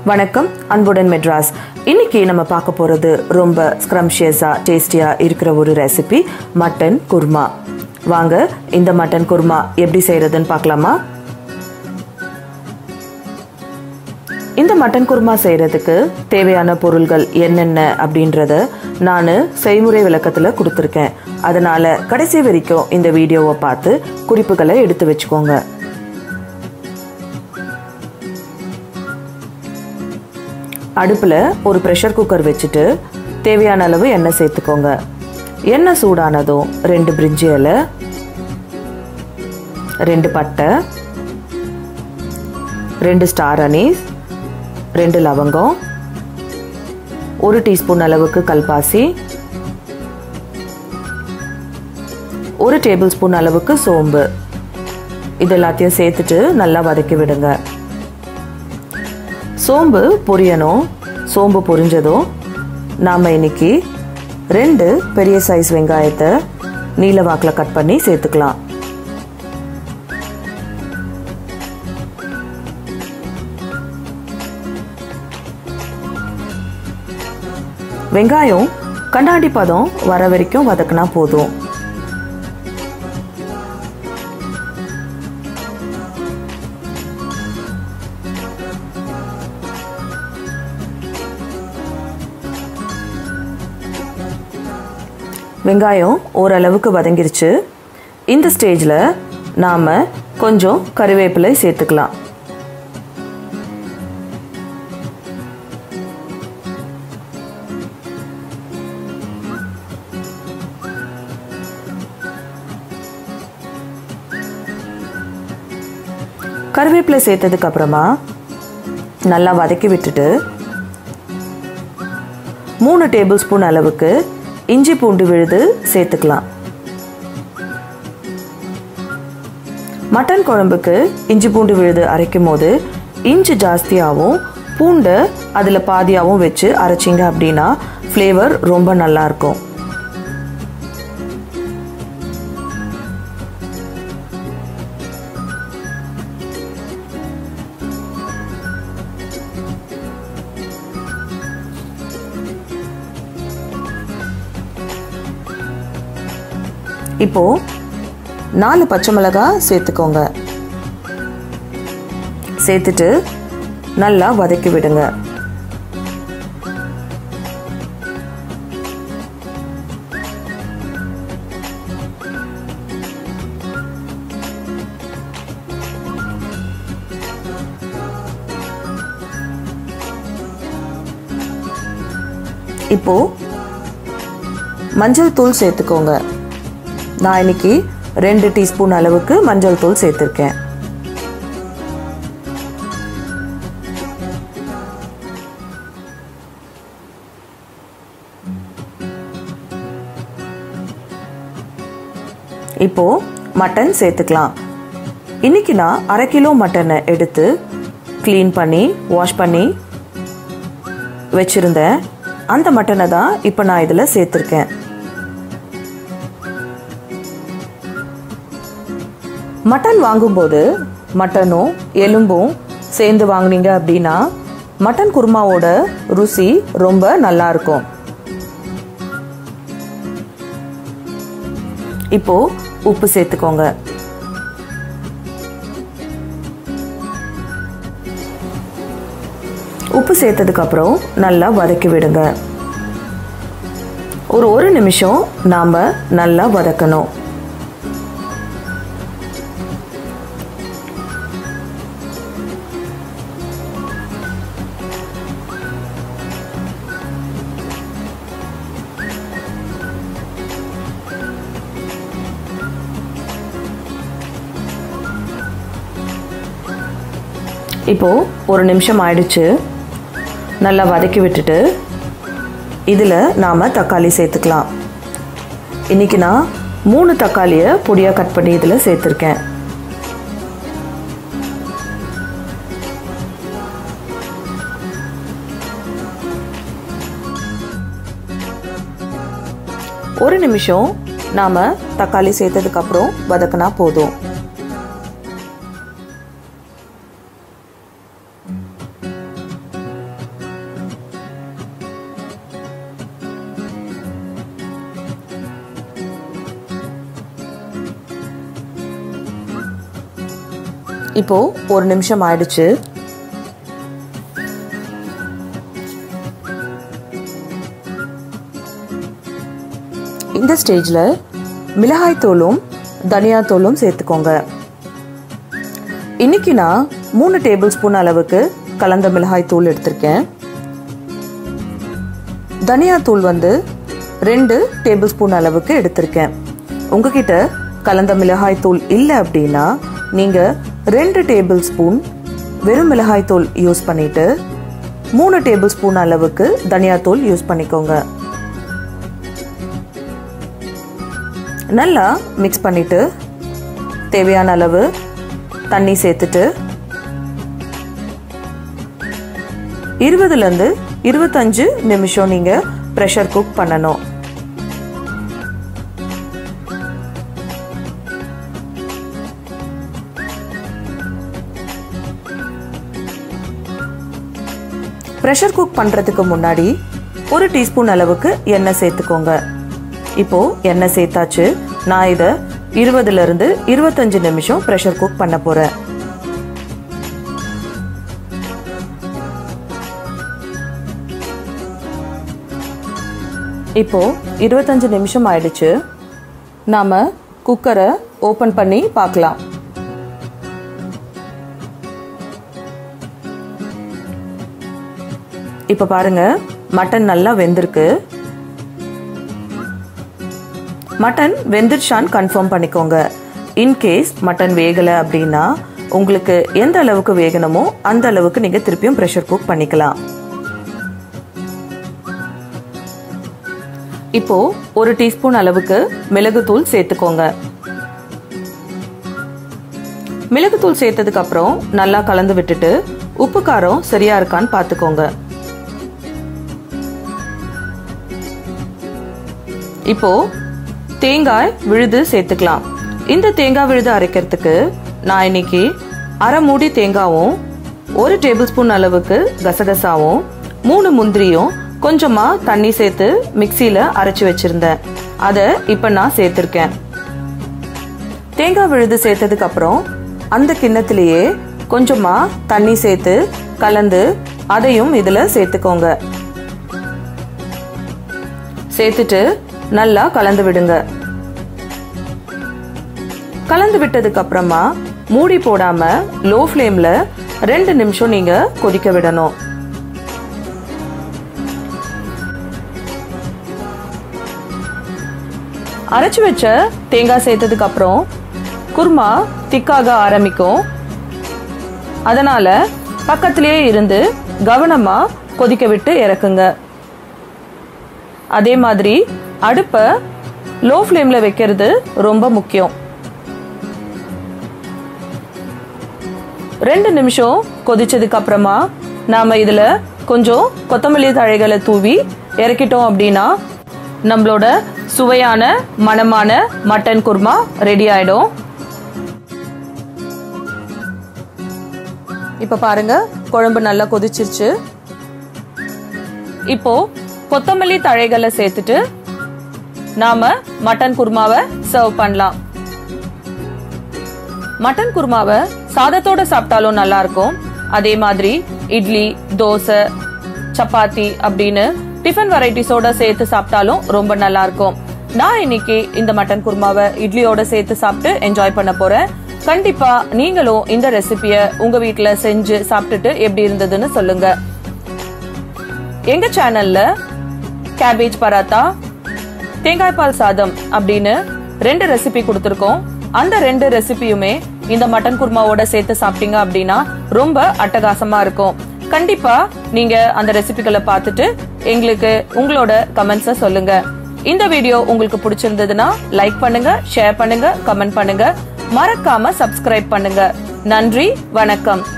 வணக்கம் அன்புடன் மெட்ராஸ் இன்னைக்கு நம்ம பார்க்க போகிறது ரொம்ப ஸ்க்ரம்ஷியஸாக டேஸ்டியாக இருக்கிற ஒரு ரெசிபி மட்டன் குருமா வாங்க இந்த மட்டன் குருமா எப்படி செய்கிறதுன்னு பார்க்கலாமா இந்த மட்டன் குருமா செய்கிறதுக்கு தேவையான பொருள்கள் என்னென்ன அப்படின்றத நான் செய்முறை விளக்கத்தில் கொடுத்துருக்கேன் அதனால் கடைசி வரைக்கும் இந்த வீடியோவை பார்த்து குறிப்புகளை எடுத்து வச்சுக்கோங்க அடுப்பில் ஒரு ப்ரெஷர் குக்கர் வச்சுட்டு தேவையான அளவு எண்ணெய் சேர்த்துக்கோங்க எண்ணெய் சூடானதும் ரெண்டு பிரிஞ்சி இலை ரெண்டு பட்டை ரெண்டு ஸ்டார் அனீஸ் ரெண்டு லவங்கம் ஒரு டீஸ்பூன் அளவுக்கு கல்பாசி ஒரு டேபிள் ஸ்பூன் அளவுக்கு சோம்பு இது எல்லாத்தையும் சேர்த்துட்டு நல்லா வதக்கி விடுங்க சோம்பு பொரியணும் சோம்பு பொரிஞ்சதும் நாம் இன்னைக்கு ரெண்டு பெரிய சைஸ் வெங்காயத்தை நீல வாக்கில் கட் பண்ணி சேர்த்துக்கலாம் வெங்காயம் கண்ணாடி பதம் வர வரைக்கும் வதக்குனா போதும் வெங்காயம் ஓரளவுக்கு வதங்கிருச்சு இந்த ஸ்டேஜில் நாம் கொஞ்சம் கறிவேப்பிலை சேர்த்துக்கலாம் கருவேப்பிலை சேர்த்ததுக்கு அப்புறமா நல்லா வதக்கி விட்டுட்டு மூணு டேபிள் ஸ்பூன் அளவுக்கு இஞ்சி பூண்டு விழுது சேர்த்துக்கலாம் மட்டன் குழம்புக்கு இஞ்சி பூண்டு விழுது அரைக்கும் போது இஞ்சி ஜாஸ்தியாகவும் பூண்டை அதில் பாதியாகவும் வச்சு அரைச்சிங்க அப்படின்னா ஃப்ளேவர் ரொம்ப நல்லாயிருக்கும் இப்போ நாலு பச்சை மிளகாய் சேர்த்துக்கோங்க சேர்த்துட்டு நல்லா வதக்கி விடுங்க இப்போ மஞ்சள் தூள் சேர்த்துக்கோங்க நான் இன்னைக்கு ரெண்டு டீஸ்பூன் அளவுக்கு மஞ்சள் தூள் சேர்த்துருக்கேன் இப்போ மட்டன் சேர்த்துக்கலாம் இன்னைக்கு நான் அரை கிலோ மட்டனை எடுத்து க்ளீன் பண்ணி வாஷ் பண்ணி வச்சுருந்தேன் அந்த மட்டனை தான் இப்போ நான் இதில் சேர்த்துருக்கேன் மட்டன் வாங்கும்போது மட்டனும் எலும்பும் சேர்ந்து வாங்கினீங்க அப்படின்னா மட்டன் குருமாவோட ருசி ரொம்ப நல்லா இருக்கும் இப்போ உப்பு சேர்த்துக்கோங்க உப்பு சேர்த்ததுக்கு அப்புறம் நல்லா வதக்கி விடுங்க ஒரு ஒரு நிமிஷம் நாம் நல்லா வதக்கணும் இப்போது ஒரு நிமிஷம் ஆயிடுச்சு நல்லா வதக்கி விட்டுட்டு இதில் நாம் தக்காளி சேர்த்துக்கலாம் இன்றைக்கி நான் மூணு தக்காளியை பொடியாக கட் பண்ணி இதில் சேர்த்துருக்கேன் ஒரு நிமிஷம் நாம் தக்காளி சேர்த்ததுக்கப்புறம் வதக்கினா போதும் இப்போ ஒரு நிமிஷம் ஆயிடுச்சு இந்த ஸ்டேஜில் மிளகாய் தூளும் தனியா தூளும் சேர்த்துக்கோங்க இன்னைக்கு நான் மூணு டேபிள் ஸ்பூன் அளவுக்கு கலந்த மிளகாய் தூள் எடுத்திருக்கேன் தனியா தூள் வந்து ரெண்டு டேபிள் ஸ்பூன் அளவுக்கு எடுத்திருக்கேன் உங்ககிட்ட கலந்த மிளகாய் தூள் இல்லை அப்படின்னா நீங்கள் ரெண்டு டேபிள் ஸ்பூன் வெறும் மிளகாய் தூள் யூஸ் பண்ணிட்டு மூணு டேபிள் ஸ்பூன் அளவுக்கு தனியா தூள் யூஸ் பண்ணிக்கோங்க நல்லா மிக்ஸ் பண்ணிட்டு தேவையான அளவு தண்ணி சேர்த்துட்டு இருபதுலேருந்து இருபத்தஞ்சு நிமிஷம் நீங்கள் ப்ரெஷர் குக் பண்ணணும் ப்ரெஷர் குக் பண்ணுறதுக்கு முன்னாடி ஒரு டீஸ்பூன் அளவுக்கு எண்ணெய் சேர்த்துக்கோங்க இப்போ எண்ணெய் சேர்த்தாச்சு நான் இதை இருபதுலேருந்து இருபத்தஞ்சு நிமிஷம் ப்ரெஷர் குக் பண்ண போகிறேன் இப்போ இருபத்தஞ்சு நிமிஷம் ஆயிடுச்சு நாம குக்கரை ஓப்பன் பண்ணி பார்க்கலாம் இப்போ பாருங்க மட்டன் நல்லா வெந்திருக்கு மட்டன் வெந்துருச்சான்னு கன்ஃபார்ம் பண்ணிக்கோங்க இன்கேஸ் மட்டன் வேகலை அப்படின்னா உங்களுக்கு எந்த அளவுக்கு வேகணுமோ அந்த அளவுக்கு நீங்கள் திருப்பியும் ப்ரெஷர் குக் பண்ணிக்கலாம் இப்போ ஒரு டீஸ்பூன் அளவுக்கு மிளகுத்தூள் சேர்த்துக்கோங்க மிளகுத்தூள் சேர்த்ததுக்கு அப்புறம் நல்லா கலந்து விட்டுட்டு உப்பு காரம் சரியா இருக்கான்னு பார்த்துக்கோங்க இப்போ தேங்காய் விழுது சேர்த்துக்கலாம் இந்த தேங்காய் விழுது அரைக்கிறதுக்கு நான் இன்னைக்கு அரை மூடி தேங்காவும் ஒரு டேபிள் ஸ்பூன் அளவுக்கு கசகசாவும் மூணு முந்திரியும் கொஞ்சமா தண்ணி சேர்த்து மிக்சியில அரைச்சு வச்சிருந்தேன் அதை இப்ப நான் சேர்த்திருக்கேன் தேங்காய் விழுது சேர்த்ததுக்கு அப்புறம் அந்த கிண்ணத்திலேயே கொஞ்சமா தண்ணி சேர்த்து கலந்து அதையும் இதுல சேர்த்துக்கோங்க சேர்த்துட்டு நல்லா கலந்து விடுங்க கலந்து விட்டதுக்கு அப்புறமா மூடி போடாம லோ ஃப்ளேம்ல ரெண்டு நிமிஷம் நீங்க கொதிக்க விடணும் அரைச்சு வச்ச தேங்காய் சேர்த்ததுக்கு அப்புறம் குருமா திக்காக ஆரம்பிக்கும் அதனால பக்கத்திலேயே இருந்து கவனமா கொதிக்க விட்டு இறக்குங்க அதே மாதிரி அடுப்பை லோ ஃப்ளேமில் வைக்கிறது ரொம்ப முக்கியம் ரெண்டு நிமிஷம் கொதிச்சதுக்கு அப்புறமா நாம இதுல கொஞ்சம் கொத்தமல்லி தழைகளை தூவி இறக்கிட்டோம் அப்படின்னா நம்மளோட சுவையான மணமான மட்டன் குருமா ரெடி ஆயிடும் இப்ப பாருங்க குழம்பு நல்லா கொதிச்சிருச்சு இப்போ கொத்தமல்லி தழைகளை சேர்த்துட்டு நாம மட்டன் குருமாவை சர்வ் பண்ணலாம் மட்டன் குருமாவை சாதத்தோட சாப்பிட்டாலும் நல்லா இருக்கும் அதே மாதிரி இட்லி தோசை சப்பாத்தி அப்படின்னு டிஃபன் வெரைட்டிஸோட சேர்த்து சாப்பிட்டாலும் ரொம்ப நல்லா இருக்கும் நான் இன்னைக்கு இந்த மட்டன் குருமாவை இட்லியோட சேர்த்து சாப்பிட்டு என்ஜாய் பண்ண போறேன் கண்டிப்பா நீங்களும் இந்த ரெசிபிய உங்க வீட்ல செஞ்சு சாப்பிட்டுட்டு எப்படி இருந்ததுன்னு சொல்லுங்க எங்க சேனல்ல கேபேஜ் பராத்தா தேங்காய் பால் சாதம் அப்படின்னு ரெண்டு ரெசிபி கொடுத்துருக்கோம் அந்த ரெண்டு ரெசிபியுமே இந்த மட்டன் குருமாவோட சேர்த்து சாப்பிட்டீங்க அப்படின்னா ரொம்ப அட்டகாசமா இருக்கும் கண்டிப்பா நீங்க அந்த ரெசிபிகளை பார்த்துட்டு எங்களுக்கு உங்களோட கமெண்ட்ஸ சொல்லுங்க இந்த வீடியோ உங்களுக்கு பிடிச்சிருந்ததுன்னா லைக் பண்ணுங்க ஷேர் பண்ணுங்க கமெண்ட் பண்ணுங்க மறக்காம சப்ஸ்கிரைப் பண்ணுங்க நன்றி வணக்கம்